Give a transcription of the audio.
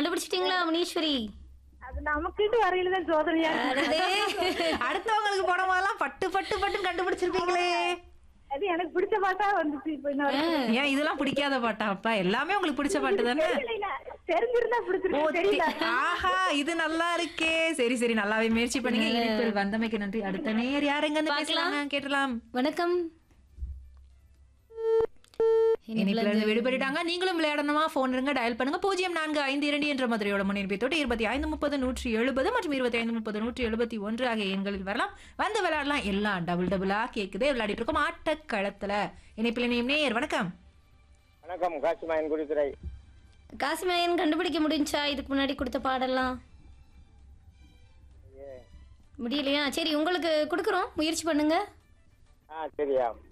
கண்டுபிடிச்சிட்டீங்களா முனீஸ்வரி அது நமக்கிட்டு வரையில தான் சோதனையா இருக்கு. அடடே. அடுத்தவங்களுக்கு போடும் போதெல்லாம் பட்டு பட்டு பட்டு கண்டுபிடிச்சிருப்பீங்களே அது எனக்கு பிடிச்ச பாட்டா வந்துச்சு இப்ப இன்ன வரைக்கும். ஏன் இதெல்லாம் பிடிக்காத பாட்டா அப்பா எல்லாமே உங்களுக்கு பிடிச்ச பாட்டு தானே தெரியல, தெரிஞ்சிருந்தா ஓ, பிடிச்சிருக்கு தெரியல தெ- ஆஹா இது நல்லா இருக்கே சரி சரி நல்லாவே முயற்சி பண்ணீங்க இனிப்பில் வந்தமைக்கு நன்றி அடுத்த நேர் யாருங்க இருந்து பேசலாங்க கேட்டலாம் வணக்கம் இனிப்புல இருந்து விடுபட்டுட்டாங்க நீங்களும் விளையாடணுமா போன் இருங்க டயல் பண்ணுங்க பூஜ்ஜியம் நான்கு ஐந்து இரண்டு என்ற மதுரையோட முன்னிலை தொட்டு இருபத்தி ஐந்து முப்பது நூற்றி எழுபது மற்றும் இருபத்தி ஐந்து முப்பது நூற்றி எழுபத்தி ஒன்று ஆகிய எண்களில் வரலாம் வந்து விளையாடலாம் எல்லாம் டபுள் டபுளா கேக்குதே விளையாடிட்டு இருக்கோம் ஆட்டக்களத்துல இனிப்பில் இனியும் நேர் வணக்கம் வணக்கம் காசிமாயன் குடித்துறை காசிமேயன் கண்டுபிடிக்க முடிஞ்சா இதுக்கு முன்னாடி கொடுத்த பாடலாம் முடியலையா சரி உங்களுக்கு கொடுக்குறோம் முயற்சி பண்ணுங்க ஆ சரியா